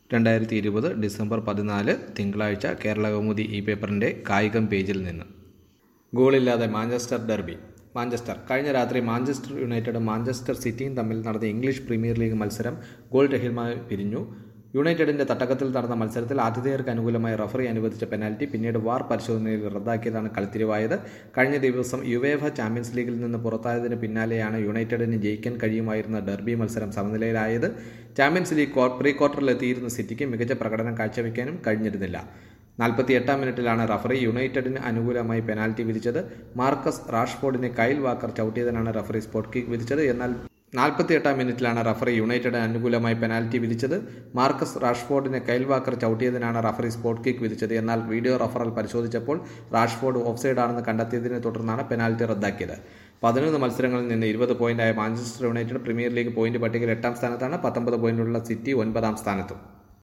രണ്ടായിരത്തി ഇരുപത് ഡിസംബർ പതിനാല് തിങ്കളാഴ്ച കേരള കൗമുദി ഈ പേപ്പറിൻ്റെ കായികം പേജിൽ നിന്ന് ഗോളില്ലാതെ മാഞ്ചസ്റ്റർ ഡെർബി മാഞ്ചസ്റ്റർ കഴിഞ്ഞ രാത്രി മാഞ്ചസ്റ്റർ യുണൈറ്റഡും മാഞ്ചസ്റ്റർ സിറ്റിയും തമ്മിൽ നടന്ന ഇംഗ്ലീഷ് പ്രീമിയർ ലീഗ് മത്സരം ഗോൾ രഹിതമായി പിരിഞ്ഞു യുണൈറ്റഡിന്റെ തട്ടകത്തിൽ നടന്ന മത്സരത്തിൽ ആതിഥേയർക്ക് അനുകൂലമായി റഫറി അനുവദിച്ച പെനാൽറ്റി പിന്നീട് വാർ പരിശോധനയിൽ റദ്ദാക്കിയതാണ് കളിത്തിരിവായത് കഴിഞ്ഞ ദിവസം യുവേഫ ചാമ്പ്യൻസ് ലീഗിൽ നിന്ന് പുറത്തായതിന് പിന്നാലെയാണ് യുണൈറ്റഡിന് ജയിക്കാൻ കഴിയുമായിരുന്ന ഡെർബി മത്സരം സമനിലയിലായത് ചാമ്പ്യൻസ് ലീഗ് ക്വാ- പ്രീ ക്വാർട്ടറിലെത്തിയിരുന്ന സിറ്റിക്ക് മികച്ച പ്രകടനം കാഴ്ചവെക്കാനും കഴിഞ്ഞിരുന്നില്ല നാൽപ്പത്തി എട്ടാം മിനിറ്റിലാണ് റഫറി യുണൈറ്റഡിന് അനുകൂലമായി പെനാൽറ്റി വിധിച്ചത് മാർക്കസ് റാഷ്ഫോർഡിനെ കൈൽ വാക്കർ ചവിട്ടിയതിനാണ് റഫറി സ്പോട്ട് കിക്ക് വിധിച്ചത് എന്നാൽ നാൽപ്പത്തി എട്ടാം മിനിറ്റിലാണ് റഫറി യുണൈറ്റഡിന് അനുകൂലമായി പെനാൽറ്റി വിധിച്ചത് മാർക്കസ് റാഷ്ഫോർഡിനെ കൈൽ വാക്കർ ചവിട്ടിയതിനാണ് റഫറി സ്പോട്ട് കിക്ക് വിധിച്ചത് എന്നാൽ വീഡിയോ റഫറൽ പരിശോധിച്ചപ്പോൾ റാഷ്ഫോർഡ് ഓഫ്സൈഡ് ആണെന്ന് കണ്ടെത്തിയതിനെ തുടർന്നാണ് പെനാൽറ്റി റദ്ദാക്കിയത് പതിനൊന്ന് മത്സരങ്ങളിൽ നിന്ന് ഇരുപത് പോയിന്റായ Manchester United premier league point പട്ടികയിൽ എട്ടാം സ്ഥാനത്താണ് പത്തൊമ്പത് പോയിന്റുള്ള സിറ്റി ഒൻപതാം സ്ഥാനത്തും